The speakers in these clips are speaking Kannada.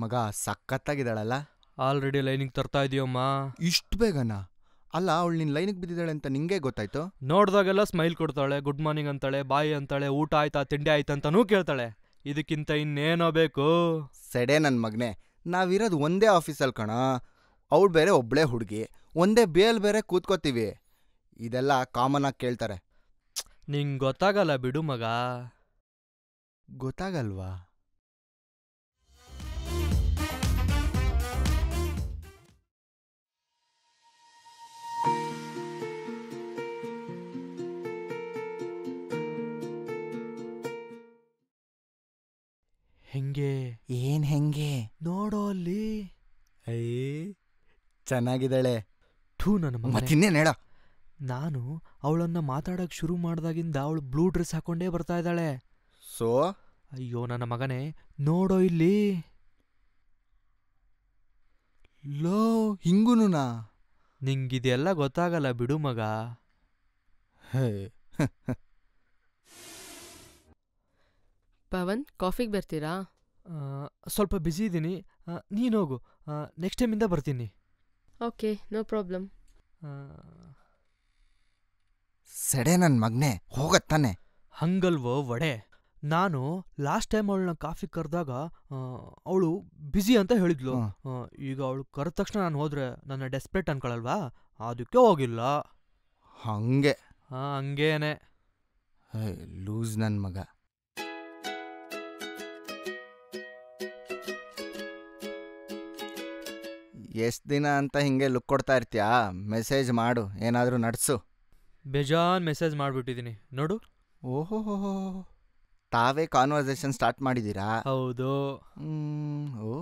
ಮಗ ಸಖತ್ತಾಗಿದ್ದಾಳಲ್ಲ ಆಲ್ರೆಡಿ ಲೈನಿಗೆ ತರ್ತಾ ಇದೀಯಮ್ಮ ಇಷ್ಟು ಬೇಗನಾ ಅಲ್ಲ ಅವಳು ನಿನ್ನ ಲೈನಿಗೆ ಬಿದ್ದಿದ್ದಾಳೆ ಅಂತ ನಿಂಗೆ ಗೊತ್ತಾಯ್ತು ನೋಡ್ದಾಗೆಲ್ಲ ಸ್ಮೈಲ್ ಕೊಡ್ತಾಳೆ ಗುಡ್ ಮಾರ್ನಿಂಗ್ ಅಂತಾಳೆ ಬಾಯ್ ಅಂತಾಳೆ ಊಟ ಆಯ್ತಾ ತಿಂಡಿ ಆಯ್ತಾ ಅಂತಾನೂ ಕೇಳ್ತಾಳೆ ಇದಕ್ಕಿಂತ ಇನ್ನೇನೋ ಬೇಕು ಸೆಡೆ ನನ್ನ ಮಗನೇ ನಾವಿರೋದು ಒಂದೇ ಆಫೀಸಲ್ಲಿ ಕಣ ಅವಳು ಬೇರೆ ಒಬ್ಳೇ ಹುಡುಗಿ ಒಂದೇ ಬೇಲ್ ಬೇರೆ ಕೂತ್ಕೋತೀವಿ ಇದೆಲ್ಲ ಕಾಮನ್ ಆಗಿ ಕೇಳ್ತಾರೆ ನಿಂಗ್ ಗೊತ್ತಾಗಲ್ಲ ಬಿಡು ಮಗ ಗೊತ್ತಾಗಲ್ವಾ ಹೆಂಗೆ ಏನ್ ಹೆಂಗೆ ನೋಡೋ ಅಲ್ಲಿ ಐ ಚೆನ್ನಾಗಿದ್ದಾಳೆ ಥೂ ನನ್ನ ಮಗನೇ. ಮತ್ತಿನ್ನೇನ್ ಹೇಳ ನಾನು ಅವಳನ್ನ ಮಾತಾಡಕ್ ಶುರು ಮಾಡ್ದಾಗಿಂದ ಅವಳು ಬ್ಲೂ ಡ್ರೆಸ್ ಹಾಕೊಂಡೇ ಬರ್ತಾ ಇದ್ದಾಳೆ ಸೊ ಅಯ್ಯೋ ನನ್ನ ಮಗನೇ ನೋಡೋ ಇಲ್ಲಿ ಲೋ ಹಿಂಗೂನುನಾ ನಿಂಗಿದೆಲ್ಲ ಗೊತ್ತಾಗಲ್ಲ ಬಿಡು ಮಗ ಹೇ ಪವನ್ ಕಾಫಿಗೆ ಬರ್ತೀರಾ ಆ, ಸ್ವಲ್ಪ ಬ್ಯುಸಿ ಇದ್ದೀನಿ ನೀನು ಹೋಗು ನೆಕ್ಸ್ಟ್ ಟೈಮಿಂದ ಬರ್ತೀನಿ ಓಕೆ ನೋ ಪ್ರಾಬ್ಲಮ್ ಆ, ಸೆಡೆ ನನ್ ಮಗ್ನೆ ಹೋಗತ್ತಾನೆ ಹಂಗಲ್ವೋ ವಡೆ ನಾನು ಲಾಸ್ಟ್ ಟೈಮ್ ಅವಳನ್ನ ಕಾಫಿ ಕರೆದಾಗ ಅವಳು ಬ್ಯುಸಿ ಅಂತ ಹೇಳಿದ್ಲು ಹ್ಮ್. ಆ, ಈಗ ಅವಳು ಕರೆದ ತಕ್ಷಣ ನಾನು ಹೋದ್ರೆ ನನ್ನ ಡೆಸ್ಪರೇಟ್ ಅನ್ಕೊಳಲ್ವಾ ಅದಕ್ಕೆ ಹೋಗಿಲ್ಲ ಹಂಗೆ ಹಾ ಹಂಗೇನೆ ಹೇ ಲೂಸ್ ನನ್ ಮಗ ಎಷ್ಟ್ ದಿನ ಅಂತ ಹಿಂಗೆ ಲುಕ್ ಕೊಡ್ತಾ ಇರ್ತೀಯಾ ಮೆಸೇಜ್ ಮಾಡು ಏನಾದ್ರೂ ನಡ್ಸು ಬೇಜಾನ್ ಮೆಸೇಜ್ ಮಾಡ್ಬಿಟ್ಟಿದೀನಿ ನೋಡು ಓಹೋ ತಾವೇ ಕಾನ್ವರ್ಸೇಷನ್ ಸ್ಟಾರ್ಟ್ ಮಾಡಿದ್ದೀರಾ ಹೌದು ಹ್ಮ್, ಓ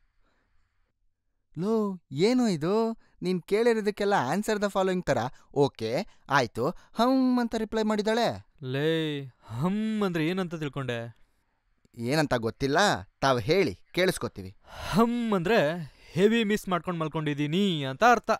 ಲೋ ಏನು ಇದು ನೀನ್ ಕೇಳಿರೋದಕ್ಕೆಲ್ಲ ಆನ್ಸರ್ ದ ಫಾಲೋಯಿಂಗ್ ತರ ಓಕೆ ಆಯ್ತು ಹಮ್ ಅಂತ ರಿಪ್ಲೈ ಮಾಡಿದಾಳೆ ಲೇ ಹಮ್ ಅಂದ್ರೆ ಏನಂತ ತಿಳ್ಕೊಂಡೆ ಏನಂತ ಗೊತ್ತಿಲ್ಲ ತಾವ್ ಹೇಳಿ ಕೇಳಿಸ್ಕೊತೀವಿ ಹಮ್ ಅಂದ್ರೆ ಹೆವಿ ಮಿಸ್ ಮಾಡ್ಕೊಂಡ್ ಮಲ್ಕೊಂಡಿದೀನಿ ಅಂತ ಅರ್ಥ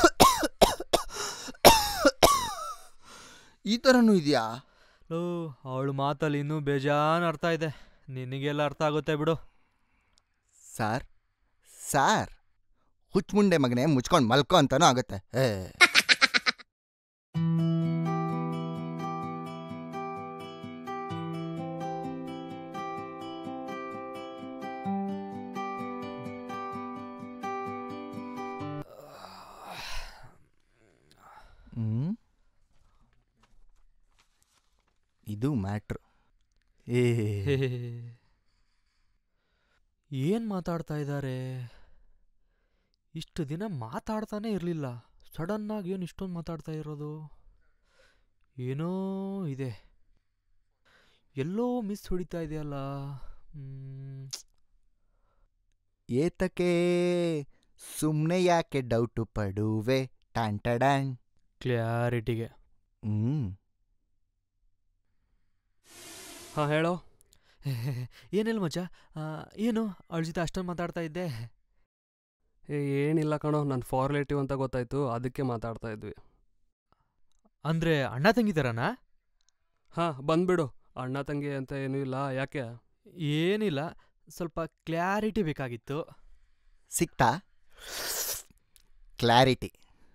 ಈ ಥರನೂ ಇದೆಯಾ ಲೋ ಅವಳು ಮಾತಲ್ಲಿ ಇನ್ನೂ ಬೇಜಾನ್ ಅರ್ಥ ಇದೆ ನಿನಗೆಲ್ಲ ಅರ್ಥ ಆಗುತ್ತೆ ಬಿಡು ಸಾರ್ ಸಾರ್ ಹುಚ್ಚುಮುಂಡೆ ಮಗನೆ ಮುಚ್ಕೊಂಡು ಮಲ್ಕೋ ಅಂತಾನೂ ಆಗುತ್ತೆ ಏ ಹ್ಮ್? ಇದು ಮ್ಯಾಟ್ರು ಏ ಏನ್ ಮಾತಾಡ್ತಾ ಇದ್ದಾರೆ ಇಷ್ಟು ದಿನ ಮಾತಾಡ್ತಾನೆ ಇರಲಿಲ್ಲ ಸಡನ್ ಆಗಿ ಏನು ಇಷ್ಟೊಂದು ಮಾತಾಡ್ತಾ ಇರೋದು ಏನೋ ಇದೆ ಎಲ್ಲೋ ಮಿಸ್ ಹೊಡಿತಾ ಇದೆಯಲ್ಲ ಹ್ಮ್, ಏತಕ್ಕೆ ಸುಮ್ಮನೆ ಯಾಕೆ ಡೌಟು ಪಡುವೆ ಟ್ಯಾನ್ ಟಡ್ಯಾನ್ ಕ್ಲಾರಿಟಿಗೆ ಹ್ಮ್ ಹಾ ಹೇಳೋ ಏನಿಲ್ಲ ಮಚ್ಚ ಆ, ಏನು ಅವಳ ಜೊತೆ ಅಷ್ಟೊಂದು ಮಾತಾಡ್ತಾ ಇದ್ದೆ ಏ ಏನಿಲ್ಲ ಕಣೋ ನನ್ನ ಫಾರ್ಲೇಟಿವ್ ಅಂತ ಗೊತ್ತಾಯ್ತು ಅದಕ್ಕೆ ಮಾತಾಡ್ತಾ ಇದ್ವಿ ಅಂದ್ರೆ ಅಣ್ಣ ತಂಗಿ ಥರನಾ ಹಾ ಬಂದ್ಬಿಡು ಅಣ್ಣ ತಂಗಿ ಅಂತ ಏನೂ ಇಲ್ಲ ಯಾಕೆ ಏನಿಲ್ಲ ಸ್ವಲ್ಪ ಕ್ಲಾರಿಟಿ ಬೇಕಾಗಿತ್ತು ಸಿಕ್ತಾ ಕ್ಲಾರಿಟಿ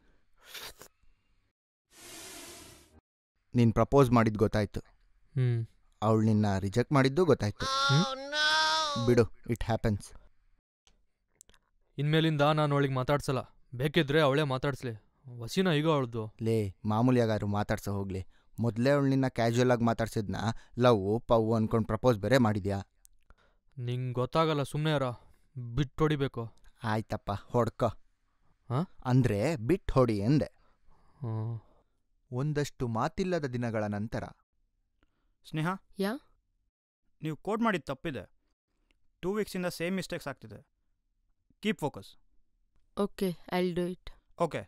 ನೀನ್ ಪ್ರಪೋಸ್ ಮಾಡಿದ್ ಗೊತ್ತಾಯ್ತು ಹ್ಮ್ ಅವಳು ನಿನ್ನ ರಿಜೆಕ್ಟ್ ಮಾಡಿದ್ದು ಗೊತ್ತಾಯ್ತು ಬಿಡು ಇಟ್ ಹ್ಯಾಪನ್ಸ್ ಇನ್ಮೇಲಿಂದ ನಾನು ಅವಳಿಗೆ ಮಾತಾಡ್ಸಲ್ಲ ಬೇಕಿದ್ರೆ ಅವಳೇ ಮಾತಾಡ್ಸ್ಲಿ ವಸಿನ ಈಗ ಅವಳ್ದು ಲೇ ಮಾಮೂಲಿಯಾಗಾರು ಮಾತಾಡ್ಸೋ ಹೋಗ್ಲಿ ಮೊದಲೇ ಅವಳು ನಿನ್ನ ಕ್ಯಾಶುಯಲ್ ಆಗಿ ಮಾತಾಡ್ಸಿದ್ನ ಲವ್ ಪವ್ ಅನ್ಕೊಂಡು ಪ್ರಪೋಸ್ ಬೇರೆ ಮಾಡಿದ್ಯಾ ನಿಂಗೆ ಗೊತ್ತಾಗಲ್ಲ ಸುಮ್ಮನೆ ಯಾರ ಬಿಟ್ಟು ಹೊಡಿಬೇಕು ಆಯ್ತಪ್ಪ ಹೊಡ್ಕೊ ಹಾ? ಅಂದ್ರೆ ಬಿಟ್ ಹೊಡಿ ಎಂದೆ ಹ್ಮ್. ಒಂದಷ್ಟು ಮಾತಿಲ್ಲದ ದಿನಗಳ ನಂತರ ಸ್ನೇಹ ಯಾ? ನೀವು ಕೋಡ್ ಮಾಡಿದ ತಪ್ಪಿದೆ ಟೂ ವೀಕ್ಸಿಂದ ಸೇಮ್ ಮಿಸ್ಟೇಕ್ಸ್ ಆಗ್ತಿದೆ keep focus okay I'll do it okay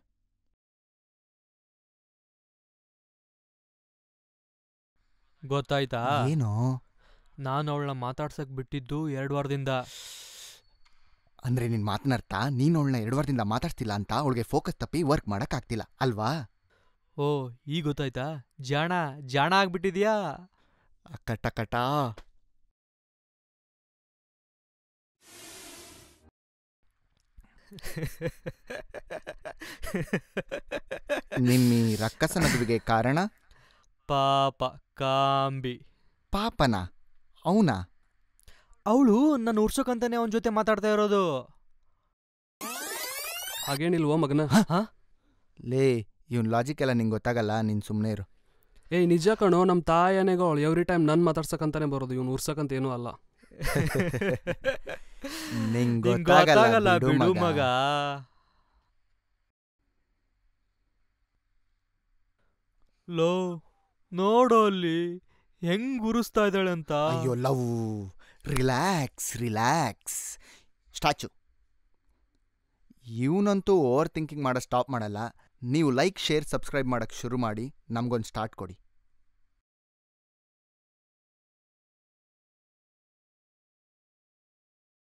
ಗೊತ್ತಾಯ್ತಾ ಏನೋ ನಾನು ಅವಳನ್ನ ಮಾತಾಡ್ಸಕ್ ಬಿಟ್ಟಿದ್ದು ಎರಡು ವಾರದಿಂದ ಅಂದ್ರೆ ನಿನ್ ಮಾತನಾಡ್ತಾ ನೀನ್ ಅವಳನ್ನ ಎರಡು ವಾರದಿಂದ ಮಾತಾಡ್ತಿಲ್ಲ ಅಂತ ಅವಳಿಗೆ ಫೋಕಸ್ ತಪ್ಪಿ ವರ್ಕ್ ಮಾಡಕ್ ಆಗ್ತಿಲ್ಲ ಅಲ್ವಾ ಓ ಈಗ ಗೊತ್ತಾಯ್ತಾ ಜಾಣ ಜಾಣ ಆಗ್ಬಿಟ್ಟಿದ್ಯಾ ಕಟ ಕಟ ನಿಮ್ಮ ಈ ರಕ್ಕಸ ನಗುವಿಗೆ ಕಾರಣ ಪಾಪ ಕಾಂಬಿ ಪಾಪನ ಅವನಾ ಅವಳು ನನ್ನ ಉರ್ಸೋಕಂತಾನೆ ಅವನ ಜೊತೆ ಮಾತಾಡ್ತಾ ಇರೋದು ಹಾಗೇನಿಲ್ವೋ ಮಗನ ಲೇ ಇವನ್ ಲಾಜಿಕ್ ಎಲ್ಲ ನಿಂಗೆ ಗೊತ್ತಾಗಲ್ಲ ನೀನ್ ಸುಮ್ಮನೆ ಇರು ಏಯ್ ನಿಜ ಕಣೋ ನಮ್ಮ ತಾಯನೆಗೂ ಅವಳು ಎವ್ರಿ ಟೈಮ್ ನನ್ನ ಮಾತಾಡ್ಸಕ್ಕಂತಾನೆ ಬರೋದು ಇವ್ನು ಉರ್ಸಕ್ಕಂತ ಏನೂ ಅಲ್ಲ ನಿಂಗ್ ನಿಂಗ್ ಗೊತ್ತಾಗಲ್ಲ ಗೊತ್ತಾಗಲ್ಲ ಬಿಡು ಬಿಡು ಮಗ ಮಗ ಲೋ ನೋಡು ಅಲ್ಲಿ ಹೆಂಗ್ ಉರಿಸ್ತಾ ಇದ್ದಾಳೆ ಅಂತ ಅಯ್ಯೋ ಲವ್ ರಿಲ್ಯಾಕ್ಸ್ ರಿಲ್ಯಾಕ್ಸ್ ಸ್ಟ್ಯಾಚು ಇವನಂತೂ ಓವರ್ ಥಿಂಕಿಂಗ್ ಮಾಡೋ ಸ್ಟಾಪ್ ಮಾಡಲ್ಲ ನೀವು ಲೈಕ್ ಶೇರ್ ಸಬ್ಸ್ಕ್ರೈಬ್ ಮಾಡೋಕ್ಕೆ ಶುರು ಮಾಡಿ ನಮ್ಗೊಂದು ಸ್ಟಾರ್ಟ್ ಕೊಡಿ